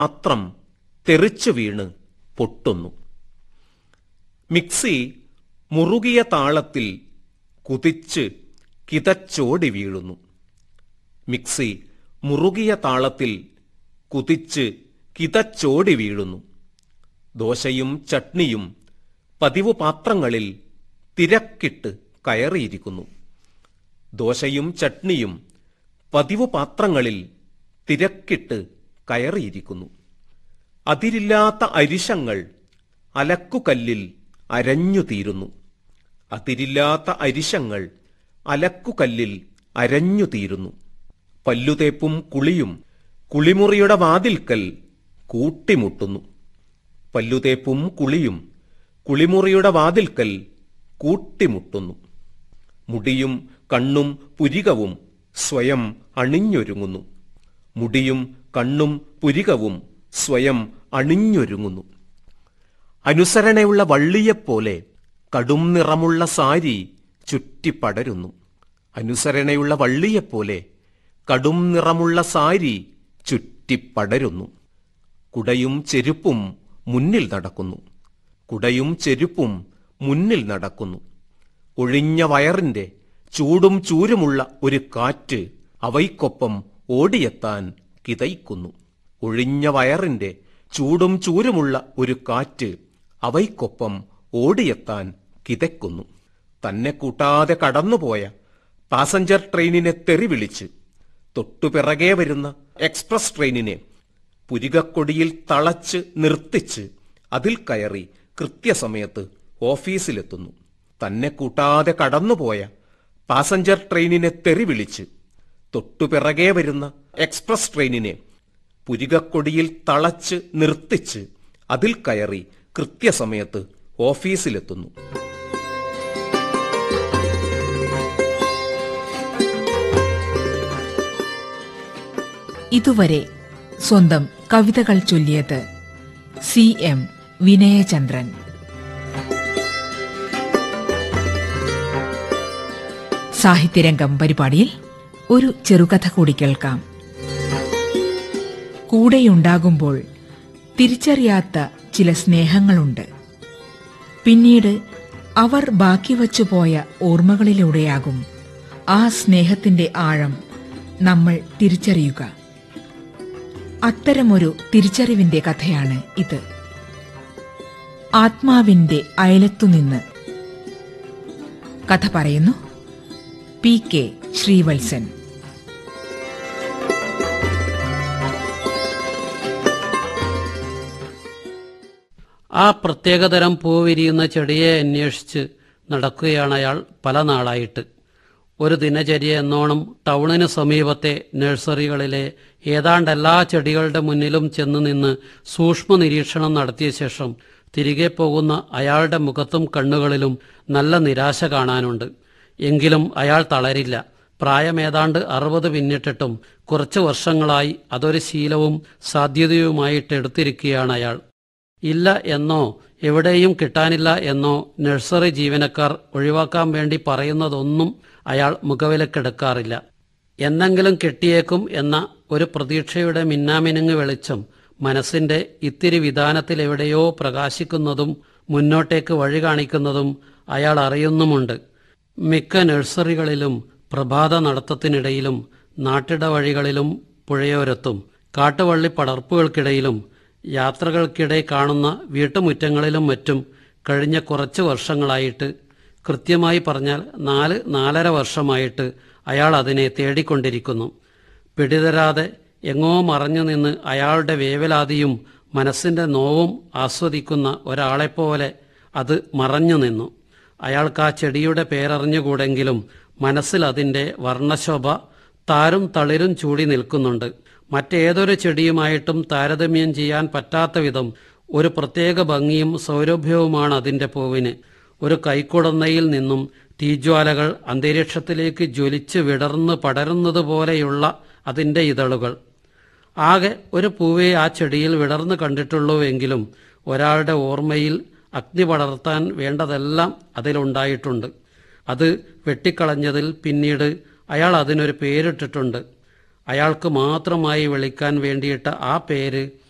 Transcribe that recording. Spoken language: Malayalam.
പാത്രം തെറിച്ചു വീണ് പൊട്ടുന്നു മിക്സി മുറുകിയ താളത്തിൽ കുതിച്ച് കിതച്ചോടി വീഴുന്നു മിക്സി മുറുകിയ താളത്തിൽ കുതിച്ച് കിതച്ചോടി വീഴുന്നു ദോശയും ചട്നിയും പതിവ് പാത്രങ്ങളിൽ തിരക്കിട്ട് കയറിയിരിക്കുന്നു ദോശയും ചട്നിയും പതിവ് പാത്രങ്ങളിൽ തിരക്കിട്ട് കയറിയിരിക്കുന്നു അതിരില്ലാത്ത അരിശങ്ങൾ അലക്കുകല്ലിൽ അരഞ്ഞുതീരുന്നു അതിരില്ലാത്ത അരിശങ്ങൾ അലക്കുകല്ലിൽ അരഞ്ഞുതീരുന്നു പല്ലുതേപ്പും കുളിയും കുളിമുറിയുടെ വാതിൽക്കൽ കൂട്ടിമുട്ടുന്നു പല്ലുതേപ്പും കുളിയും കുളിമുറിയുടെ വാതിൽക്കൽ കൂട്ടിമുട്ടുന്നു മുടിയും കണ്ണും പുരികവും സ്വയം അണിഞ്ഞൊരുങ്ങുന്നു മുടിയും കണ്ണും പുരികവും സ്വയം അണിഞ്ഞൊരുങ്ങുന്നു അനുസരണയുള്ള വള്ളിയെപ്പോലെ കടും നിറമുള്ള സാരി ചുറ്റിപ്പടരുന്നു അനുസരണയുള്ള വള്ളിയെപ്പോലെ കടും നിറമുള്ള സാരി ചുറ്റിപ്പടരുന്നു കുടയും ചെരുപ്പും മുന്നിൽ നടക്കുന്നു കുടയും ചെരുപ്പും മുന്നിൽ നടക്കുന്നു ഒഴിഞ്ഞ വയറിന്റെ ചൂടും ചൂരുമുള്ള ഒരു കാറ്റ് അവയ്ക്കൊപ്പം ഓടിയെത്താൻ കിതയ്ക്കുന്നു ഒഴിഞ്ഞ വയറിന്റെ ചൂടും ചൂരുമുള്ള ഒരു കാറ്റ് അവയ്ക്കൊപ്പം ഓടിയെത്താൻ കിതയ്ക്കുന്നു തന്നെ കൂട്ടാതെ കടന്നുപോയ പാസഞ്ചർ ട്രെയിനിനെ തെറിവിളിച്ച് തൊട്ടുപിറകെ വരുന്ന എക്സ്പ്രസ് ട്രെയിനിനെ പുരികക്കൊടിയിൽ തളച്ച് നിർത്തിച്ച് അതിൽ കയറി കൃത്യസമയത്ത് ഓഫീസിലെത്തുന്നു തന്നെ കൂട്ടാതെ കടന്നുപോയ പാസഞ്ചർ ട്രെയിനിനെ തെറിവിളിച്ച് തൊട്ടുപിറകെ വരുന്ന എക്സ്പ്രസ് ട്രെയിനിനെ പുരികക്കൊടിയിൽ തളച്ച് നിർത്തിച്ച് അതിൽ കയറി കൃത്യസമയത്ത് ഓഫീസിലെത്തുന്നു ഇതുവരെ സ്വന്തം കവിതകൾ ചൊല്ലിയത് സി എം വിനയചന്ദ്രൻ സാഹിത്യരംഗം പരിപാടിയിൽ ഒരു ചെറുകഥ കൂടി കേൾക്കാം കൂടെയുണ്ടാകുമ്പോൾ തിരിച്ചറിയാത്ത ചില സ്നേഹങ്ങളുണ്ട് പിന്നീട് അവർ ബാക്കി വച്ചുപോയ ഓർമ്മകളിലൂടെയാകും ആ സ്നേഹത്തിന്റെ ആഴം നമ്മൾ തിരിച്ചറിയുക അത്തരമൊരു തിരിച്ചറിവിന്റെ കഥയാണ് ഇത് ആത്മാവിന്റെ അയലത്തുനിന്ന് കഥ പറയുന്നു പി കെ ശ്രീവത്സൻ ആ പ്രത്യേകതരം പൂ വിരിയുന്ന ചെടിയെ അന്വേഷിച്ച് നടക്കുകയാണ് അയാൾ പല നാളായിട്ട് ഒരു ദിനചര്യ എന്നോണം ടൗണിന് സമീപത്തെ നഴ്സറികളിലെ ഏതാണ്ട് എല്ലാ ചെടികളുടെ മുന്നിലും ചെന്ന് നിന്ന് സൂക്ഷ്മ നിരീക്ഷണം നടത്തിയ ശേഷം തിരികെ പോകുന്ന അയാളുടെ മുഖത്തും കണ്ണുകളിലും നല്ല നിരാശ കാണാനുണ്ട് എങ്കിലും അയാൾ തളരില്ല പ്രായം ഏതാണ്ട് അറുപത് പിന്നിട്ടിട്ടും കുറച്ച് വർഷങ്ങളായി അതൊരു ശീലവും സാധ്യതയുമായിട്ട് എടുത്തിരിക്കുകയാണ് അയാൾ ഇല്ല എന്നോ എവിടെയും കിട്ടാനില്ല എന്നോ നഴ്സറി ജീവനക്കാർ ഒഴിവാക്കാൻ വേണ്ടി പറയുന്നതൊന്നും അയാൾ മുഖവിലക്കെടുക്കാറില്ല എന്നെങ്കിലും കിട്ടിയേക്കും എന്ന ഒരു പ്രതീക്ഷയുടെ മിന്നാമിനുങ്ങ് വെളിച്ചം മനസ്സിന്റെ ഇത്തിരി വിധാനത്തിൽ എവിടെയോ പ്രകാശിക്കുന്നതും മുന്നോട്ടേക്ക് വഴി കാണിക്കുന്നതും അയാൾ അറിയുന്നുമുണ്ട് മിക്ക നഴ്സറികളിലും പ്രഭാത നടത്തത്തിനിടയിലും നാട്ടിട വഴികളിലും പുഴയോരത്തും കാട്ടുവള്ളി പടർപ്പുകൾക്കിടയിലും യാത്രകൾക്കിടെ കാണുന്ന വീട്ടുമുറ്റങ്ങളിലും മറ്റും കഴിഞ്ഞ കുറച്ച് വർഷങ്ങളായിട്ട് കൃത്യമായി പറഞ്ഞാൽ നാല് നാലര വർഷമായിട്ട് അയാൾ അതിനെ തേടിക്കൊണ്ടിരിക്കുന്നു പിടിതരാതെ എങ്ങോ മറഞ്ഞു നിന്ന് അയാളുടെ വേവലാതിയും മനസ്സിന്റെ നോവും ആസ്വദിക്കുന്ന ഒരാളെപ്പോലെ അത് മറഞ്ഞു നിന്നു അയാൾക്ക് ആ ചെടിയുടെ പേരറിഞ്ഞുകൂടെങ്കിലും മനസ്സിൽ അതിന്റെ വർണ്ണശോഭ താരും തളിരും ചൂടി നിൽക്കുന്നുണ്ട് മറ്റേതൊരു ചെടിയുമായിട്ടും താരതമ്യം ചെയ്യാൻ പറ്റാത്ത വിധം ഒരു പ്രത്യേക ഭംഗിയും സൗരഭ്യവുമാണ് അതിന്റെ പൂവിന് ഒരു കൈക്കുടന്നയിൽ നിന്നും തീജ്വാലകൾ അന്തരീക്ഷത്തിലേക്ക് ജ്വലിച്ച് വിടർന്ന് പടരുന്നത് പോലെയുള്ള അതിന്റെ ഇതളുകൾ ആകെ ഒരു പൂവേ ആ ചെടിയിൽ വിടർന്നു കണ്ടിട്ടുള്ളൂവെങ്കിലും ഒരാളുടെ ഓർമ്മയിൽ അഗ്നി പടർത്താൻ വേണ്ടതെല്ലാം അതിലുണ്ടായിട്ടുണ്ട് അത് വെട്ടിക്കളഞ്ഞതിൽ പിന്നീട് അയാൾ അതിനൊരു പേരിട്ടിട്ടുണ്ട് അയാൾക്ക് മാത്രമായി വിളിക്കാൻ വേണ്ടിയിട്ട് ആ പേര്